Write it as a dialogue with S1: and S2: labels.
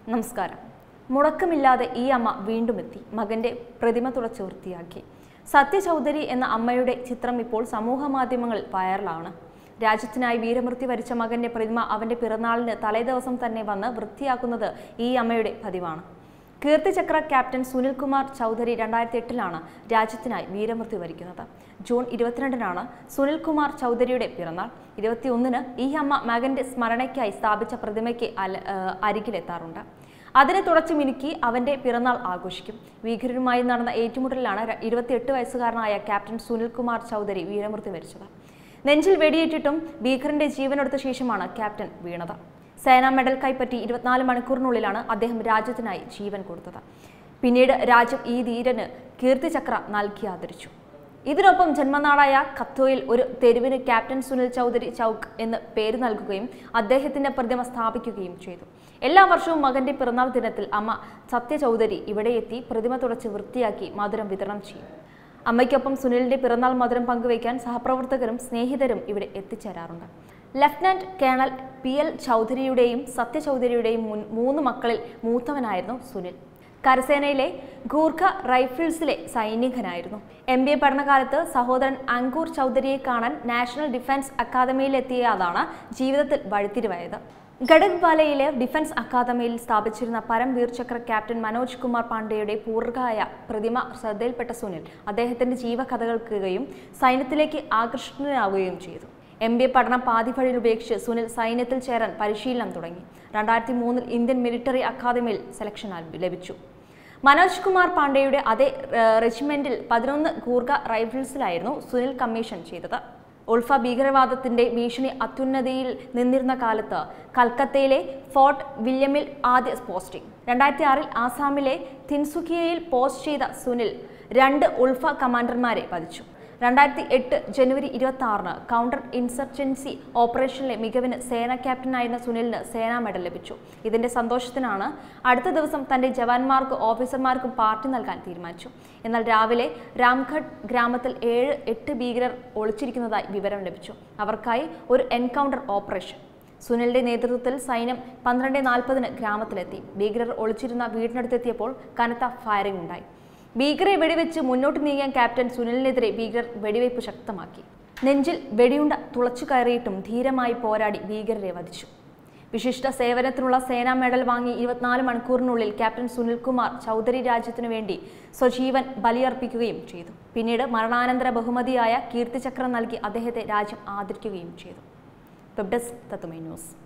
S1: നമസ്കാരം മുടക്കമില്ലാതെ ഈ അമ്മ വീണ്ടും എത്തി മകന്റെ പ്രതിമ തുറച്ച് വൃത്തിയാക്കി സത്യ ചൗധരി എന്ന അമ്മയുടെ ചിത്രം ഇപ്പോൾ സമൂഹ മാധ്യമങ്ങളിൽ വൈറലാണ് രാജ്യത്തിനായി വീരമൃത്യു വരിച്ച മകന്റെ പ്രതിമ അവന്റെ പിറന്നാളിന് തലേദിവസം തന്നെ വന്ന് വൃത്തിയാക്കുന്നത് ഈ അമ്മയുടെ പതിവാണ് കീർത്തിചക്ര ക്യാപ്റ്റൻ സുനിൽകുമാർ ചൗധരി രണ്ടായിരത്തി എട്ടിലാണ് രാജ്യത്തിനായി വീരമൃത്യു വരിക്കുന്നത് ജൂൺ ഇരുപത്തിരണ്ടിനാണ് സുനിൽകുമാർ ചൗധരിയുടെ പിറന്നാൾ ഇരുപത്തിയൊന്നിന് ഈ അമ്മ മകന്റെ സ്മരണയ്ക്കായി സ്ഥാപിച്ച പ്രതിമയ്ക്ക് അല ഏഹ് അരികിലെത്താറുണ്ട് അതിനെ തുടച്ചു മിനുക്കി അവന്റെ പിറന്നാൾ ആഘോഷിക്കും ഭീകരരുമായി നടന്ന ഏറ്റുമുട്ടലിലാണ് ര- ഇരുപത്തിയെട്ട് വയസ്സുകാരനായ ക്യാപ്റ്റൻ സുനിൽകുമാർ ചൗധരി വീരമൃത്യു വരിച്ചത് നെഞ്ചിൽ വെടിയേറ്റിട്ടും ഭീകരന്റെ ജീവനെടുത്ത ശേഷമാണ് ക്യാപ്റ്റൻ വീണത് സേനാ മെഡൽ കൈപ്പറ്റി ഇരുപത്തിനാല് മണിക്കൂറിനുള്ളിലാണ് അദ്ദേഹം രാജ്യത്തിനായി ജീവൻ കൊടുത്തത് പിന്നീട് രാജ്യം ഈ ധീരന് കീർത്തിചക്ര നൽകി ആദരിച്ചു ഇതിനൊപ്പം ജന്മനാടായ കത്തോയിൽ ഒരു തെരുവിന് ക്യാപ്റ്റൻ സുനിൽ ചൗധരി ചൗക്ക് എന്ന് പേര് നൽകുകയും അദ്ദേഹത്തിന്റെ പ്രതിമ സ്ഥാപിക്കുകയും ചെയ്തു എല്ലാ വർഷവും മകന്റെ പിറന്നാൾ ദിനത്തിൽ അമ്മ സത്യ ചൗധരി ഇവിടെ എത്തി പ്രതിമ തുടച്ച് വൃത്തിയാക്കി മധുരം വിതരണം ചെയ്യും അമ്മയ്ക്കൊപ്പം സുനിലിന്റെ പിറന്നാൾ മധുരം പങ്കുവയ്ക്കാൻ സഹപ്രവർത്തകരും സ്നേഹിതരും ഇവിടെ എത്തിച്ചേരാറുണ്ട് ലഫ്റ്റനന്റ് കേണൽ പി എൽ ചൗധരിയുടെയും സത്യ ചൗധരിയുടെയും മുൻ മൂന്ന് മക്കളിൽ മൂത്തവനായിരുന്നു സുനിൽ കരസേനയിലെ ഗൂർഖ റൈഫിൾസിലെ സൈനികനായിരുന്നു എം ബി എ പഠനകാലത്ത് സഹോദരൻ അങ്കൂർ ചൗധരിയെ കാണാൻ നാഷണൽ ഡിഫൻസ് അക്കാദമിയിലെത്തിയതാണ് ജീവിതത്തിൽ വഴിത്തിരിവായത് ഗഡഗ്വാലയിലെ ഡിഫൻസ് അക്കാദമിയിൽ സ്ഥാപിച്ചിരുന്ന പരംവീർ ചക്ര ക്യാപ്റ്റൻ മനോജ് കുമാർ പാണ്ഡെയുടെ പൂർവ്വകായ പ്രതിമ ശ്രദ്ധയിൽപ്പെട്ട സുനിൽ അദ്ദേഹത്തിന്റെ ജീവകഥകൾ കേൾക്കുകയും സൈന്യത്തിലേക്ക് ആകർഷണനാവുകയും ചെയ്തു എം ബി എ പഠനം പാതി വഴിയിൽ ഉപേക്ഷിച്ച് സുനിൽ സൈന്യത്തിൽ ചേരാൻ പരിശീലനം തുടങ്ങി രണ്ടായിരത്തി മൂന്നിൽ ഇന്ത്യൻ മിലിറ്ററി അക്കാദമിയിൽ സെലക്ഷൻ ലഭിച്ചു മനോജ് കുമാർ പാണ്ഡെയുടെ അതേ ഏഹ്, റെജിമെന്റിൽ പതിനൊന്ന് ഗൂർഖ റൈഫിൾസിലായിരുന്നു സുനിൽ കമ്മീഷൻ ചെയ്തത് ഉൾഫ ഭീകരവാദത്തിന്റെ ഭീഷണി അത്യുന്നതിയിൽ നിന്നിരുന്ന കാലത്ത് കൽക്കത്തയിലെ ഫോർട്ട് വില്യമിൽ ആദ്യ പോസ്റ്റിംഗ് രണ്ടായിരത്തി ആറിൽ ആസാമിലെ തിൻസുഖിയയിൽ പോസ്റ്റ് ചെയ്ത സുനിൽ രണ്ട് ഉൾഫ കമാൻഡർമാരെ വധിച്ചു രണ്ടായിരത്തി എട്ട് ജനുവരി ഇരുപത്തി ആറിന് കൗണ്ടർ ഇൻസർജൻസി ഓപ്പറേഷനിലെ മികവിന് സേനാ ക്യാപ്റ്റനായിരുന്ന സുനിലിന് സേനാ മെഡൽ ലഭിച്ചു ഇതിന്റെ സന്തോഷത്തിനാണ് അടുത്ത ദിവസം തന്റെ ജവാന്മാർക്കും ഓഫീസർമാർക്കും പാർട്ടി നൽകാൻ തീരുമാനിച്ചു എന്നാൽ രാവിലെ രാംഘട്ട് ഗ്രാമത്തിൽ ഏഴ് എട്ട് ഭീകരർ ഒളിച്ചിരിക്കുന്നതായി വിവരം ലഭിച്ചു അവർക്കായി ഒരു എൻകൗണ്ടർ ഓപ്പറേഷൻ സുനിലിന്റെ നേതൃത്വത്തിൽ സൈന്യം പന്ത്രണ്ട് നാൽപ്പതിന് ഗ്രാമത്തിലെത്തി ഭീകരർ ഒളിച്ചിരുന്ന വീടിനടുത്തെത്തിയപ്പോൾ കനത്ത ഫയറിംഗ് ഉണ്ടായി ഭീകരെ വെടിവെച്ച് മുന്നോട്ട് നീങ്ങിയ ക്യാപ്റ്റൻ സുനിലിനെതിരെ ഭീകരർ വെടിവയ്പ് ശക്തമാക്കി നെഞ്ചിൽ വെടിയുണ്ട തുളച്ചു കയറിയിട്ടും ധീരമായി പോരാടി ഭീകരരെ വധിച്ചു വിശിഷ്ട സേവനത്തിനുള്ള സേനാ മെഡൽ വാങ്ങി ഇരുപത്തിനാല് മണിക്കൂറിനുള്ളിൽ ക്യാപ്റ്റൻ സുനിൽകുമാർ ചൗധരി രാജ്യത്തിനു വേണ്ടി സ്വജീവൻ ബലിയർപ്പിക്കുകയും ചെയ്തു പിന്നീട് മരണാനന്തര ബഹുമതിയായ കീർത്തിചക്രം നൽകി അദ്ദേഹത്തെ രാജ്യം ആദരിക്കുകയും ചെയ്തു വെബ് ഡെസ്ക് തത്തുമൈ ന്യൂസ്